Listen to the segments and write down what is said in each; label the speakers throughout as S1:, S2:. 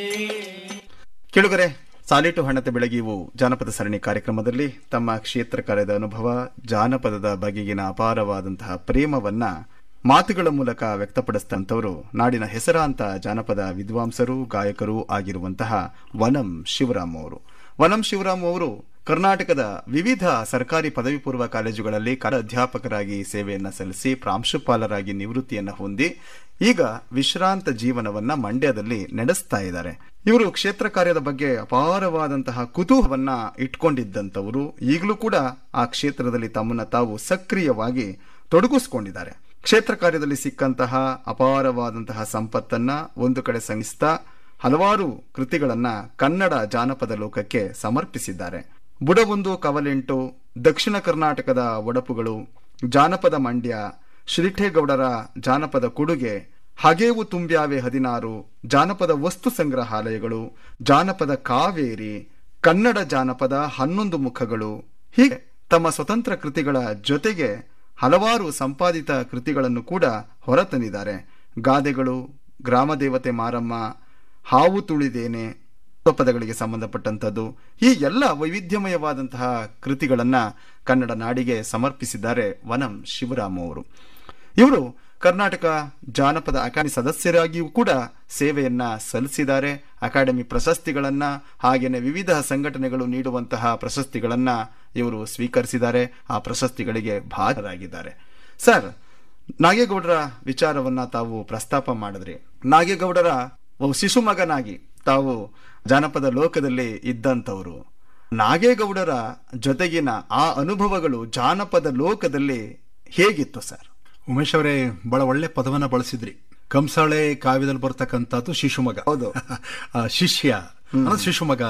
S1: ಕೇಳುಗರೆ ಸಾಲಿಟು ಹಣತೆ ಬೆಳಗಿವು ಜಾನಪದ ಸರಣಿ ಕಾರ್ಯಕ್ರಮದಲ್ಲಿ ತಮ್ಮ ಕ್ಷೇತ್ರ ಕಾರ್ಯದ ಅನುಭವ ಜಾನಪದದ ಬಗೆಗಿನ ಅಪಾರವಾದಂತಹ ಪ್ರೇಮವನ್ನ ಮಾತುಗಳ ಮೂಲಕ ವ್ಯಕ್ತಪಡಿಸಿದಂಥವರು ನಾಡಿನ ಹೆಸರಾಂತ ಜಾನಪದ ವಿದ್ವಾಂಸರು ಗಾಯಕರು ಆಗಿರುವಂತಹ ವನಂ ಶಿವರಾಮ್ ಅವರು ವನಂ ಶಿವರಾಮ್ ಅವರು ಕರ್ನಾಟಕದ ವಿವಿಧ ಸರ್ಕಾರಿ ಪದವಿ ಪೂರ್ವ ಕಾಲೇಜುಗಳಲ್ಲಿ ಕಲ ಅಧ್ಯಾಪಕರಾಗಿ ಸೇವೆಯನ್ನ ಸಲ್ಲಿಸಿ ಪ್ರಾಂಶುಪಾಲರಾಗಿ ನಿವೃತ್ತಿಯನ್ನ ಹೊಂದಿ ಈಗ ವಿಶ್ರಾಂತ ಜೀವನವನ್ನ ಮಂಡ್ಯದಲ್ಲಿ ನಡೆಸ್ತಾ ಇದ್ದಾರೆ ಇವರು ಕ್ಷೇತ್ರ ಕಾರ್ಯದ ಬಗ್ಗೆ ಅಪಾರವಾದಂತಹ ಕುತೂಹವನ್ನ ಇಟ್ಕೊಂಡಿದ್ದಂಥವರು ಈಗಲೂ ಕೂಡ ಆ ಕ್ಷೇತ್ರದಲ್ಲಿ ತಮ್ಮನ್ನ ತಾವು ಸಕ್ರಿಯವಾಗಿ ತೊಡಗಿಸಿಕೊಂಡಿದ್ದಾರೆ ಕ್ಷೇತ್ರ ಕಾರ್ಯದಲ್ಲಿ ಸಿಕ್ಕಂತಹ ಅಪಾರವಾದಂತಹ ಸಂಪತ್ತನ್ನ ಒಂದು ಕಡೆ ಸಂಗಿಸ್ತಾ ಹಲವಾರು ಕೃತಿಗಳನ್ನ ಕನ್ನಡ ಜಾನಪದ ಲೋಕಕ್ಕೆ ಸಮರ್ಪಿಸಿದ್ದಾರೆ ಬುಡವೊಂದು ಕವಲೆಂಟು ದಕ್ಷಿಣ ಕರ್ನಾಟಕದ ಒಡಪುಗಳು ಜಾನಪದ ಮಂಡ್ಯ ಶ್ರೀಠೇಗೌಡರ ಜಾನಪದ ಕೊಡುಗೆ ಹಗೇವು ತುಂಬ್ಯಾವೆ ಹದಿನಾರು ಜಾನಪದ ವಸ್ತು ಸಂಗ್ರಹಾಲಯಗಳು ಜಾನಪದ ಕಾವೇರಿ ಕನ್ನಡ ಜಾನಪದ ಹನ್ನೊಂದು ಮುಖಗಳು ಹೀಗೆ ತಮ್ಮ ಸ್ವತಂತ್ರ ಕೃತಿಗಳ ಜೊತೆಗೆ ಹಲವಾರು ಸಂಪಾದಿತ ಕೃತಿಗಳನ್ನು ಕೂಡ ಹೊರತಂದಿದ್ದಾರೆ ಗಾದೆಗಳು ಗ್ರಾಮದೇವತೆ ಮಾರಮ್ಮ ಹಾವು ತುಳಿದೇನೆ ಪದಗಳಿಗೆ ಸಂಬಂಧಪಟ್ಟಂಥದ್ದು ಈ ಎಲ್ಲ ವೈವಿಧ್ಯಮಯವಾದಂತಹ ಕೃತಿಗಳನ್ನ ಕನ್ನಡ ನಾಡಿಗೆ ಸಮರ್ಪಿಸಿದ್ದಾರೆ ವನಂ ಶಿವರಾಮ ಅವರು ಇವರು ಕರ್ನಾಟಕ ಜಾನಪದ ಅಕಾಡೆಮಿ ಸದಸ್ಯರಾಗಿಯೂ ಕೂಡ ಸೇವೆಯನ್ನ ಸಲ್ಲಿಸಿದ್ದಾರೆ ಅಕಾಡೆಮಿ ಪ್ರಶಸ್ತಿಗಳನ್ನ ಹಾಗೇನೆ ವಿವಿಧ ಸಂಘಟನೆಗಳು ನೀಡುವಂತಹ ಪ್ರಶಸ್ತಿಗಳನ್ನ ಇವರು ಸ್ವೀಕರಿಸಿದ್ದಾರೆ ಆ ಪ್ರಶಸ್ತಿಗಳಿಗೆ ಭಾಗರಾಗಿದ್ದಾರೆ ಸರ್ ನಾಗೇಗೌಡರ ವಿಚಾರವನ್ನ ತಾವು ಪ್ರಸ್ತಾಪ ಮಾಡಿದ್ರಿ ನಾಗೇಗೌಡರ ಒಬ್ಬ ಶಿಶುಮಗನಾಗಿ ತಾವು ಜಾನಪದ ಲೋಕದಲ್ಲಿ ಇದ್ದಂಥವರು ನಾಗೇಗೌಡರ ಜೊತೆಗಿನ ಆ ಅನುಭವಗಳು ಜಾನಪದ ಲೋಕದಲ್ಲಿ ಹೇಗಿತ್ತು ಸರ್
S2: ಉಮೇಶ್ ಅವರೇ ಬಹಳ ಒಳ್ಳೆ ಪದವನ್ನ ಬಳಸಿದ್ರಿ ಕಂಸಾಳೆ ಕಾವ್ಯದಲ್ಲಿ ಬರ್ತಕ್ಕಂಥದ್ದು ಶಿಶುಮಗ
S1: ಹೌದು.
S2: ಆ, ಶಿಷ್ಯ ಅನ್ನೋದು ಶಿಶುಮಗ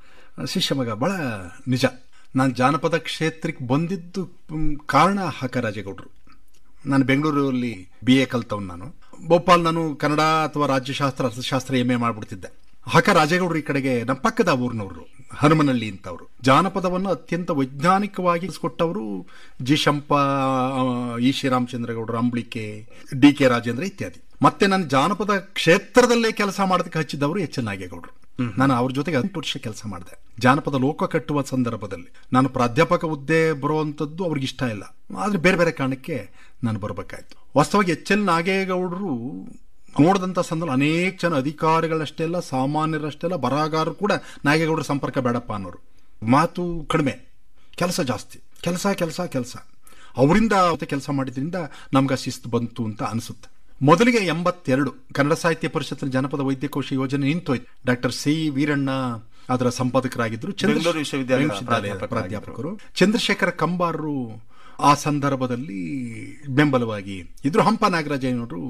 S2: ಶಿಷ್ಯ ಮಗ ಬಹಳ ನಿಜ ನಾನು ಜಾನಪದ ಕ್ಷೇತ್ರಕ್ಕೆ ಬಂದಿದ್ದು ಮ್, ಕಾರಣ ಹಾಕ ರಾಜೇಗೌಡರು ನಾನು ಬೆಂಗಳೂರಲ್ಲಿ ಬಿ ಎ ಕಲ್ತವ್ನು ನಾನು ಭೋಪಾಲ್ ನಾನು ಕನ್ನಡ ಅಥವಾ ರಾಜ್ಯಶಾಸ್ತ್ರ ಅರ್ಥಶಾಸ್ತ್ರ ಎಂ ಎ ಮಾಡ್ಬಿಡ್ತಿದ್ದೆ ಹಾಕ ರಾಜೇಗೌಡರು ಈ ಕಡೆಗೆ ನಮ್ಮ ಪಕ್ಕದ ಊರಿನವರು ಹನುಮನಹಳ್ಳಿ ಅಂತವರು ಜಾನಪದವನ್ನು ಅತ್ಯಂತ ವೈಜ್ಞಾನಿಕವಾಗಿ ಕೊಟ್ಟವರು ಜಿ ಶಂಪ ಆ, ಇ ಶ್ರೀರಾಮಚಂದ್ರಗೌಡರು ಅಂಬ್ಳಿಕೆ ಡಿ ಕೆ ರಾಜೇಂದ್ರ ಇತ್ಯಾದಿ ಮತ್ತೆ ನಾನು ಜಾನಪದ ಕ್ಷೇತ್ರದಲ್ಲೇ ಕೆಲಸ ಮಾಡೋದಕ್ಕೆ ಹಚ್ಚಿದವರು ಎಚ್ ಎನ್ ನಾಗೇಗೌಡರು ನಾನು ಅವ್ರ ಜೊತೆಗೆ ಹತ್ತು ವರ್ಷ ಕೆಲಸ ಮಾಡಿದೆ ಜಾನಪದ ಲೋಕ ಕಟ್ಟುವ ಸಂದರ್ಭದಲ್ಲಿ ನಾನು ಪ್ರಾಧ್ಯಾಪಕ ಹುದ್ದೆ ಬರುವಂಥದ್ದು ಅವ್ರಿಗೆ ಇಷ್ಟ ಇಲ್ಲ ಆದ್ರೆ ಬೇರೆ ಬೇರೆ ಕಾರಣಕ್ಕೆ ನಾನು ಬರಬೇಕಾಯ್ತು ವಾಸ್ತವವಾಗಿ ಎಚ್ ಎಲ್ ನಾಗೇಗೌಡರು ನೋಡಿದಂಥ ಸಂದರ್ಭ ಅನೇಕ ಜನ ಅಧಿಕಾರಿಗಳಷ್ಟೇ ಅಲ್ಲ ಸಾಮಾನ್ಯರಷ್ಟೇ ಅಲ್ಲ ಬರಹಗಾರರು ಕೂಡ ನಾಗೇಗೌಡರ ಸಂಪರ್ಕ ಬೇಡಪ್ಪ ಅನ್ನೋರು ಮಾತು ಕಡಿಮೆ ಕೆಲಸ ಜಾಸ್ತಿ ಕೆಲಸ ಕೆಲಸ ಕೆಲಸ ಅವರಿಂದ ಕೆಲಸ ಮಾಡಿದ್ರಿಂದ ನಮ್ಗೆ ಆ ಶಿಸ್ತು ಬಂತು ಅಂತ ಅನಿಸುತ್ತೆ ಮೊದಲಿಗೆ ಎಂಬತ್ತೆರಡು ಕನ್ನಡ ಸಾಹಿತ್ಯ ಪರಿಷತ್ತಿನ ಜನಪದ ವೈದ್ಯಕೋಶ ಯೋಜನೆ ನಿಂತೋಯ್ತು ಡಾಕ್ಟರ್ ಸಿ ವೀರಣ್ಣ ಅದರ ಸಂಪಾದಕರಾಗಿದ್ದರು ಚಂದ್ರ-
S1: ಬೆಂಗಳೂರು ವಿಶ್ವವಿದ್ಯಾಲಯದ
S2: ವಿಶ್ವವಿದ್ಯಾಲಯದ
S1: ಪ್ರಾಧ್ಯಾಪಕರಾಗಿದ್ರು.
S2: ಪ್ರಾಧ್ಯಾಪಕರು ಚಂದ್ರಶೇಖರ ಕಂಬಾರರು ಆ ಸಂದರ್ಭದಲ್ಲಿ ಬೆಂಬಲವಾಗಿ ಇದ್ರು ಹಂಪ ನಾಗರಾಜಯ್ಯನವರು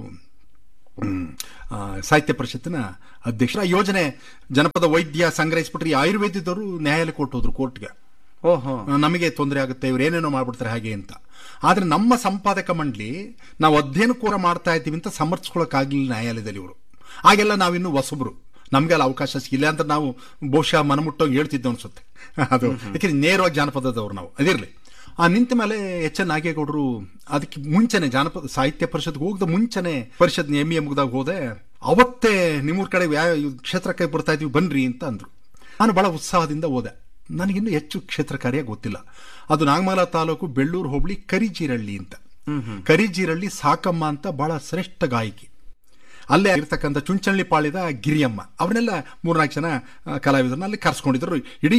S2: ಹ್ಮ್, ಆ, ಸಾಹಿತ್ಯ ಪರಿಷತ್ತಿನ ಅಧ್ಯಕ್ಷ ಆ ಯೋಜನೆ ಜನಪದ ವೈದ್ಯ ಸಂಗ್ರಹಿಸ್ಬಿಟ್ರೆ ಈ ಆಯುರ್ವೇದದವರು ನ್ಯಾಯಾಲಯ ಕೊಟ್ಟು ಹೋದ್ರು ಕೋರ್ಟ್ಗೆ
S1: ಓಹೋ
S2: ನಮಗೆ ತೊಂದರೆ ಆಗುತ್ತೆ ಇವ್ರು ಏನೇನೋ ಮಾಡ್ಬಿಡ್ತಾರೆ ಹಾಗೆ ಅಂತ ಆದ್ರೆ ನಮ್ಮ ಸಂಪಾದಕ ಮಂಡಳಿ ನಾವು ಅಧ್ಯಯನ ಕೂಡ ಮಾಡ್ತಾ ಇದ್ದೀವಿ ಅಂತ ಸಮರ್ಥಿಸ್ಕೊಳಕ್ಕಾಗ್ಲಿಲ್ಲ ನ್ಯಾಯಾಲಯದಲ್ಲಿ ಇವರು ಆಗೆಲ್ಲ ನಾವಿನ್ನು ಹೊಸಬ್ರು ನಮ್ಗೆಲ್ಲ ಅವಕಾಶ ಸಿಗಿಲ್ಲ ಅಂತ ನಾವು ಬಹುಶಃ ಮನಮುಟ್ಟೋಗಿ ಹೇಳ್ತಿದ್ದೋ ಅನ್ಸುತ್ತೆ ಅದು ಯಾಕೆಂದ್ರೆ ನೇರವಾಗಿ ಜಾನಪದದವ್ರು ನಾವು ಅದಿರಲಿ ಆ ನಿಂತ ಮೇಲೆ ಎಚ್ ಎನ್ ನಾಗೇಗೌಡರು ಅದಕ್ಕೆ ಮುಂಚೆನೆ ಜಾನಪದ ಸಾಹಿತ್ಯ ಪರಿಷತ್ಗೆ ಹೋಗದ ಮುಂಚೆನೆ ಪರಿಷತ್ ಎಂ ಎ ಮುಗ್ದಾಗ ಹೋದೆ ಅವತ್ತೇ ನಿಮ್ಮೂರ್ ಕಡೆ ವ್ಯಾ- ಕ್ಷೇತ್ರಕ್ಕೆ ಬರ್ತಾ ಇದೀವಿ ಬನ್ರಿ ಅಂತ ಅಂದ್ರು ನಾನು ಬಹಳ ಉತ್ಸಾಹದಿಂದ ಹೋದೆ ನನಗಿನ್ನೂ ಹೆಚ್ಚು ಕ್ಷೇತ್ರ ಕಾರ್ಯ ಗೊತ್ತಿಲ್ಲ ಅದು ನಾಗಮಲ ತಾಲೂಕು ಬೆಳ್ಳೂರು ಹೋಬಳಿ ಕರಿಜೀರಳ್ಳಿ ಅಂತ ಕರಿಜೀರಳ್ಳಿ ಸಾಕಮ್ಮ ಅಂತ ಬಹಳ ಶ್ರೇಷ್ಠ ಗಾಯಕಿ ಅಲ್ಲೇ ಇರ್ತಕ್ಕಂಥ ಚುಂಚಳ್ಳಿ ಪಾಳ್ಯದ ಗಿರಿಯಮ್ಮ ಅವ್ರನ್ನೆಲ್ಲ ಮೂರ್ನಾಲ್ಕು ಜನ ಆ, ಕಲಾವಿದರನ್ನ ಅಲ್ಲಿ ಕರ್ಸ್ಕೊಂಡಿದ್ರು ಇಡೀ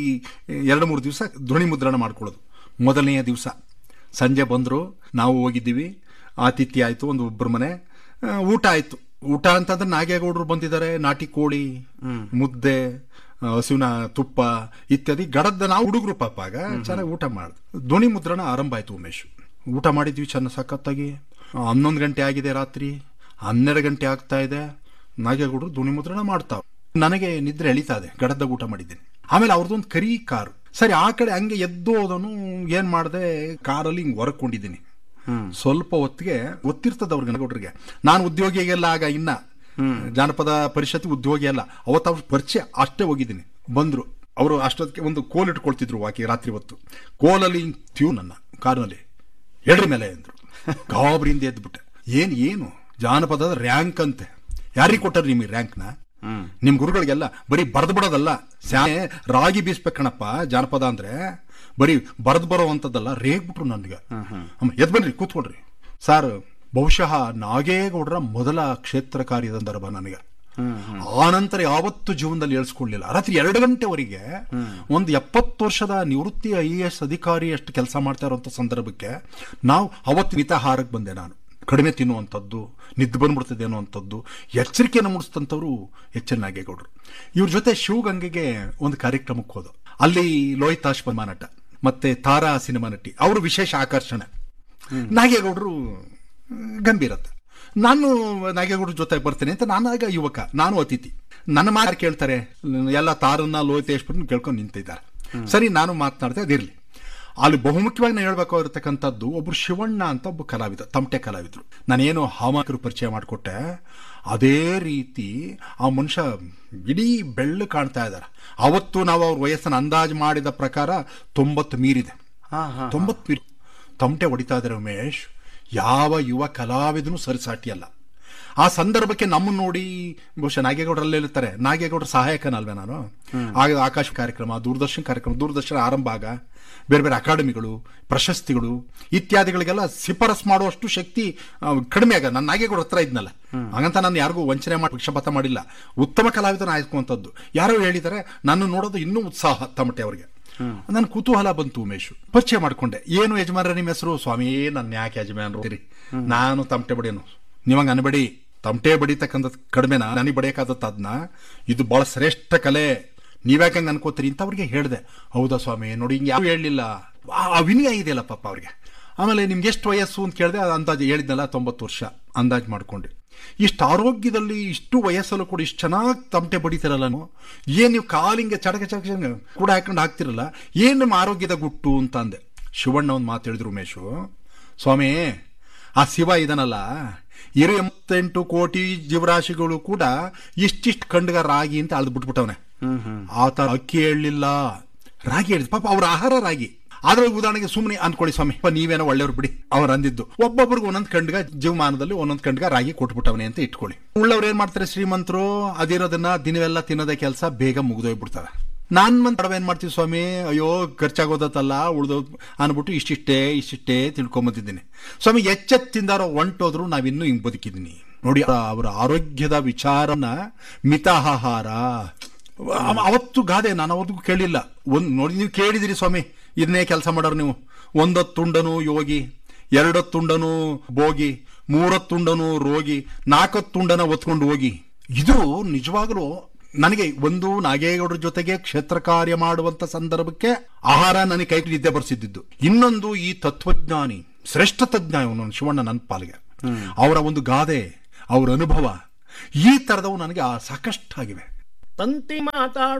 S2: ಎರಡು ಮೂರು ದಿವಸ ಧ್ವನಿ ಮುದ್ರಣ ಮಾಡ್ಕೊಳ್ಳೋದು ಮೊದಲನೆಯ ದಿವಸ ಸಂಜೆ ಬಂದರು ನಾವು ಹೋಗಿದ್ದೀವಿ ಆತಿಥ್ಯ ಆಯಿತು ಒಂದು ಒಬ್ಬರ ಮನೆ ಆ, ಊಟ ಆಯಿತು ಊಟ ಅಂತಂದ್ರೆ ನಾಗೇಗೌಡರು ಬಂದಿದ್ದಾರೆ ನಾಟಿ ಕೋಳಿ ಮುದ್ದೆ ಆ, ಹಸುವಿನ ತುಪ್ಪ ಇತ್ಯಾದಿ ಗಡದ ನಾವು ಹುಡುಗರು ಪಾಪ ಆಗ ಚೆನ್ನಾಗಿ ಊಟ ಮಾಡಿದ್ವಿ ಧ್ವನಿ ಮುದ್ರಣ ಆರಂಭ ಆಯ್ತು ಉಮೇಶ್ ಊಟ ಮಾಡಿದ್ವಿ ಚೆನ್ನ ಸಖತ್ತಾಗಿ ಹನ್ನೊಂದು ಗಂಟೆ ಆಗಿದೆ ರಾತ್ರಿ ಹನ್ನೆರಡು ಗಂಟೆ ಆಗ್ತಾ ಇದೆ ನಾಗೇಗೌಡರು ಧ್ವನಿ ಮುದ್ರಣ ಮಾಡ್ತಾವ್ ನನಗೆ ನಿದ್ರೆ ಎಳಿತಾ ಇದೆ ಗಡದಾಗ ಊಟ ಮಾಡಿದ್ದೀನಿ ಆಮೇಲೆ ಅವ್ರದ್ದೊಂದು ಕರಿ ಕಾರು ಸರಿ ಆ ಕಡೆ ಹಂಗೆ ಎದ್ದು ಹೋದನು ಏನ್ ಮಾಡಿದೆ ಕಾರಲ್ಲಿ ಹಿಂಗ್ ಹೊರಕೊಂಡಿದ್ದೀನಿ ಸ್ವಲ್ಪ ಹೊತ್ತಿಗೆ ಗೊತ್ತಿರ್ತದ ಅವ್ರಿಗೆ ಗೌಡ್ರಿಗೆ ನಾನು ಉದ್ಯೋಗಿಗೆಲ್ಲ ಆಗ ಇನ್ನ ಜಾನಪದ ಪರಿಷತ್ ಉದ್ಯೋಗಿ ಅಲ್ಲ ಅವತ್ತು ಅವ್ರ ಪರಿಚಯ ಅಷ್ಟೇ ಹೋಗಿದ್ದೀನಿ ಬಂದ್ರು ಅವರು ಅಷ್ಟೊತ್ತಿಗೆ ಒಂದು ಕೋಲ್ ಇಟ್ಕೊಳ್ತಿದ್ರು ವಾಕಿ ರಾತ್ರಿ ಹೊತ್ತು ಕೋಲಲ್ಲಿ ತ್ಯೂ ನನ್ನ ಕಾರಿನಲ್ಲಿ ಎಡ್ರಿ ಮೇಲೆ ಅಂದ್ರು ಗಾಬರಿಯಿಂದ ಎದ್ಬಿಟ್ಟೆ ಏನ್ ಏನು ಜಾನಪದದ ರ್ಯಾಂಕ್ ಅಂತೆ ಯಾರಿಗೆ ಕೊಟ್ಟಾರ ನಿಮಗೆ ರ್ಯಾಂಕ್ನ ನಿಮ್ ಗುರುಗಳಿಗೆಲ್ಲ ಬರೀ ಬರೆದು ಬಿಡೋದಲ್ಲ ಸ್ಯಾನೆ ರಾಗಿ ಬೀಸ್ಬೇಕಣಪ್ಪ ಜಾನಪದ ಅಂದ್ರೆ ಬರೀ ಬರೆದು ಬರೋವಂಥದ್ದಲ್ಲ ರೇಗ್ಬಿಟ್ರು ನನಗೆ ಅಮ್ಮ ಎದ್ ಬನ್ರಿ ಕೂತ್ಕೊಳ್ರಿ ಸರ್ ಬಹುಶಃ ನಾಗೇಗೌಡರ ಮೊದಲ ಕ್ಷೇತ್ರ ಕಾರ್ಯದಂದರ್ಭ ನನಗೆ ಆನಂತರ ಯಾವತ್ತು ಜೀವನದಲ್ಲಿ ಏಳ್ಸ್ಕೊಳ್ಳಿಲ್ಲ ರಾತ್ರಿ ಎರಡು ಗಂಟೆವರೆಗೆ ಒಂದು ಎಪ್ಪತ್ತು ವರ್ಷದ ನಿವೃತ್ತಿ ಐ ಎ ಎಸ್ ಅಧಿಕಾರಿ ಅಷ್ಟು ಕೆಲಸ ಮಾಡ್ತಾ ಇರುವಂತ ಸಂದರ್ಭಕ್ಕೆ ನಾವು ಅವತ್ತು ಮಿತಾಹಾರಕ್ಕೆ ಬಂದೆ ನಾನು ಕಡಿಮೆ ತಿನ್ನುವಂಥದ್ದು ನಿದ್ದು ಬಂದ್ಬಿಡ್ತದೆ ಅನ್ನುವಂಥದ್ದು ಎಚ್ಚರಿಕೆಯನ್ನು ಮೂಡಿಸಿದಂಥವ್ರು ಎಚ್ ಎನ್ ನಾಗೇಗೌಡರು ಇವ್ರ ಜೊತೆ ಶಿವಗಂಗೆಗೆ ಒಂದು ಕಾರ್ಯಕ್ರಮಕ್ಕೆ ಹೋದ ಅಲ್ಲಿ ಲೋಹಿತಾಶ್ ನಟ ಮತ್ತೆ ತಾರಾ ಸಿನಿಮಾ ನಟಿ ಅವರು ವಿಶೇಷ ಆಕರ್ಷಣೆ ನಾಗೇಗೌಡರು ಗಂಭೀರತೆ ನಾನು ನಾಗೇಗೌಡರ ಜೊತೆ ಬರ್ತೇನೆ ಅಂತ ನಾನಾಗ ಯುವಕ ನಾನು ಅತಿಥಿ ನನ್ನ ಮಾತು ಕೇಳ್ತಾರೆ ಎಲ್ಲ ತಾರನ್ನ ಲೋಹಿತೇಶ್ವರನ್ ಕೇಳ್ಕೊಂಡು ನಿಂತಿದ್ದಾರೆ ಸರಿ ನಾನು ಮಾತನಾಡ್ತೆ ಅದಿರ್ಲಿ ಅಲ್ಲಿ ಬಹುಮುಖ್ಯವಾಗಿ ನಾನು ಹೇಳ್ಬೇಕಾಗಿರ್ತಕ್ಕಂಥದ್ದು ಒಬ್ರು ಶಿವಣ್ಣ ಅಂತ ಒಬ್ಬ ಕಲಾವಿದ ತಮಟೆ ಕಲಾವಿದ್ರು ನಾನೇನು ಹಾಮಾಕರು ಪರಿಚಯ ಮಾಡಿಕೊಟ್ಟೆ ಅದೇ ರೀತಿ ಆ ಮನುಷ್ಯ ಇಡೀ ಬೆಳ್ಳು ಕಾಣ್ತಾ ಇದ್ದಾರೆ ಅವತ್ತು ನಾವು ಅವ್ರ ವಯಸ್ಸನ್ನು ಅಂದಾಜು ಮಾಡಿದ ಪ್ರಕಾರ ತೊಂಬತ್ತು ಮೀರಿದೆ
S1: ಹಾ ಹಾ
S2: ತೊಂಬತ್ತು ಮೀರಿ ತಮಟೆ ಹೊಡಿತಾ ಇದ್ದಾರೆ ಉಮೇಶ್ ಯಾವ ಯುವ ಕಲಾವಿದನು ಸರಿಸಾಟಿಯಲ್ಲ ಆ ಸಂದರ್ಭಕ್ಕೆ ನಮ್ಮನ್ನು ನೋಡಿ ಬಹುಶಃ ನಾಗೇಗೌಡರಲ್ಲೇ ಇರ್ತಾರೆ ನಾಗೇಗೌಡರ ಸಹಾಯಕನಲ್ವೇ ನಾನು ಆಗ ಆಕಾಶ ಕಾರ್ಯಕ್ರಮ ದೂರದರ್ಶನ ಕಾರ್ಯಕ್ರಮ ದೂರದರ್ಶನ ಆರಂಭ ಆಗ ಬೇರೆ ಬೇರೆ ಅಕಾಡೆಮಿಗಳು ಪ್ರಶಸ್ತಿಗಳು ಇತ್ಯಾದಿಗಳಿಗೆಲ್ಲ ಶಿಫಾರಸ್ ಮಾಡುವಷ್ಟು ಶಕ್ತಿ ಆ, ಕಡಿಮೆ ಆಗ ನನ್ನ ನಾಗೇಗೌಡ ಹತ್ರ ಇದ್ನಲ್ಲ ಹಾಗಂತ ನಾನು ಯಾರಿಗೂ ವಂಚನೆ ಮಾಡಿ ಪಕ್ಷಪಾತ ಮಾಡಿಲ್ಲ ಉತ್ತಮ ಕಲಾವಿದನ ಆಯ್ಕೊಂತದ್ದು ಯಾರೋ ಹೇಳಿದ್ದಾರೆ ನಾನು ನೋಡೋದು ಇನ್ನೂ ಉತ್ಸಾಹ ತಮಟೆ ಅವರಿಗೆ ನನ್ನ ಕುತೂಹಲ ಬಂತು ಉಮೇಶ್ ಪರಿಚಯ ಮಾಡ್ಕೊಂಡೆ ಏನು ಯಜಮಾನ್ರ ನಿಮ್ಮ ಹೆಸರು ಸ್ವಾಮಿ ನನ್ನ ಯಾಕೆ ಯಜಮಾನರು ಅಂತೀರಿ? ನಾನು ತಮಟೆ ಬಡಿಯನು ನೀವಂಗ ಅನ್ಬೇಡಿ ತಮಟೆ ಬಡಿತಕ್ಕಂಥ ಕಡಿಮೆನ ನನಗೆ ಬಡಿಯಕ್ಕಾದತ್ತ ಅದನ್ನ ಇದು ಬಹಳ ಶ್ರೇಷ್ಠ ಕಲೆ ನೀವ್ಯಾಕೆ ಹಂಗ ಅನ್ಕೋತೀರಿ ಅಂತ ಅವ್ರಿಗೆ ಹೇಳ್ದೆ ಹೌದಾ ಸ್ವಾಮಿ ನೋಡಿ ಹಿಂಗೆ ಯಾರು ಹೇಳಲಿಲ್ಲ ಆ ವಿನಯ ಇದೆಯಲ್ಲ ಪಾಪ ಅವ್ರಿಗೆ ಆಮೇಲೆ ನಿಮ್ಗೆ ಎಷ್ಟು ವಯಸ್ಸು ಅಂತ ಕೇಳಿದೆ ಅದು ಅಂದಾಜು ಹೇಳಿದ್ನಲ್ಲ ತೊಂಬತ್ತು ವರ್ಷ ಅಂದಾಜು ಮಾಡ್ಕೊಂಡೆ ಇಷ್ಟು ಆರೋಗ್ಯದಲ್ಲಿ ಇಷ್ಟು ವಯಸ್ಸಲ್ಲೂ ಕೂಡ ಇಷ್ಟು ಚೆನ್ನಾಗಿ ತಮಟೆ ಬಡಿತಿರಲ್ಲ ನೀವು ಏನ್ ನೀವು ಕಾಲಿಂಗೆ ಚಡಕ ಚಡಕ ಚಡಕ ಕೂಡ ಹಾಕೊಂಡು ಹಾಕ್ತಿರಲ್ಲ ಏನ್ ನಿಮ್ಮ ಆರೋಗ್ಯದ ಗುಟ್ಟು ಅಂತ ಅಂದೆ ಶಿವಣ್ಣ ಒಂದು ಮಾತು ಹೇಳಿದ್ರು ಉಮೇಶು ಸ್ವಾಮಿ ಆ ಶಿವ ಇದನಲ್ಲ ಇರು ಎಂಬತ್ತೆಂಟು ಕೋಟಿ ಜೀವರಾಶಿಗಳು ಕೂಡ ಇಷ್ಟಿಷ್ಟು ಕಂಡ್ಗ ರಾಗಿ ಅಂತ ಅಳ್ದು ಬಿಟ್ಬಿಟ್ಟವನೆ ಆತ ಅಕ್ಕಿ ಹೇಳಲಿಲ್ಲ ರಾಗಿ ಹೇಳಿದ್ ಪಾಪ ಅವ್ರ ಆಹಾರ ರಾಗಿ ಆದ್ರೆ ಉದಾಹರಣೆಗೆ ಸುಮ್ಮನೆ ಅನ್ಕೊಳ್ಳಿ ಸ್ವಾಮಿ ಪ ನೀವೇನೋ ಒಳ್ಳೆಯವ್ರು ಬಿಡಿ ಅವ್ರು ಅಂದಿದ್ದು ಒಬ್ಬೊಬ್ರಿಗೆ ಒಂದೊಂದು ಕಂಡ್ಗ ಜೀವಮಾನದಲ್ಲಿ ಒಂದೊಂದು ಕಂಡ್ಗ ರಾಗಿ ಕೊಟ್ಬಿಟ್ಟವನೆ ಅಂತ ಇಟ್ಕೊಳ್ಳಿ ಉಳ್ಳವ್ರು ಏನ್ ಮಾಡ್ತಾರೆ ಶ್ರೀಮಂತರು ಅದಿರೋದನ್ನ ದಿನವೆಲ್ಲ ತಿನ್ನೋದೇ ಕೆಲಸ ಬೇಗ ಮುಗಿದೋಗ್ಬಿಡ್ತಾರೆ ನಾನ್ ಮಂತ್ ಏನ್ ಮಾಡ್ತೀವಿ ಸ್ವಾಮಿ ಅಯ್ಯೋ ಖರ್ಚಾಗೋದತ್ತಲ್ಲ ಉಳ್ದೋ ಅನ್ಬಿಟ್ಟು ಇಷ್ಟಿಷ್ಟೇ ಇಷ್ಟಿಷ್ಟೇ ತಿಳ್ಕೊಂಬಂದಿದ್ದೀನಿ ಸ್ವಾಮಿ ಎಚ್ಚೆತ್ ತಿಂದಾರೋ ಒಂಟೋದ್ರು ನಾವಿನ್ನೂ ಹಿಂಗ್ ಬದುಕಿದ್ದೀನಿ ನೋಡಿ ಆ- ಅವರ ಆರೋಗ್ಯದ ವಿಚಾರನ ಮಿತಾಹಾರ ಅವ- ಅವತ್ತು ಗಾದೆ ನಾನು ಅವತ್ತಿಗೂ ಕೇಳಿಲ್ಲ ಒಂದ್ ನೋಡಿ ನೀವು ಕೇಳಿದಿರಿ ಸ್ವಾಮಿ ಇದನ್ನೇ ಕೆಲಸ ಮಾಡೋರು ನೀವು ಒಂದೊತ್ತುಂಡನು ಯೋಗಿ ಎರಡೊತ್ತುಂಡನು ಭೋಗಿ ಮೂರತ್ತುಂಡನು ರೋಗಿ ನಾಲ್ಕತ್ತುಂಡನ ಒತ್ಕೊಂಡು ಹೋಗಿ ಇದು ನಿಜವಾಗಲೂ ನನಗೆ ಒಂದು ನಾಗೇಗೌಡರ ಜೊತೆಗೆ ಕ್ಷೇತ್ರ ಕಾರ್ಯ ಮಾಡುವಂತ ಸಂದರ್ಭಕ್ಕೆ ಆಹಾರ ನನಗೆ ಕೈ ನಿದ್ದೆ ಬರ್ಸಿದ್ದು ಇನ್ನೊಂದು ಈ ತತ್ವಜ್ಞಾನಿ ಶ್ರೇಷ್ಠ ತಜ್ಞ ಇವನು ಶಿವಣ್ಣ ನನ್ನ ಪಾಲಿಗೆ ಅವರ ಒಂದು ಗಾದೆ ಅವರ ಅನುಭವ ಈ ತರದವು ನನಗೆ ಆ ಸಾಕಷ್ಟಾಗಿವೆ
S3: ತಂತಿ ಮಾತಾಡು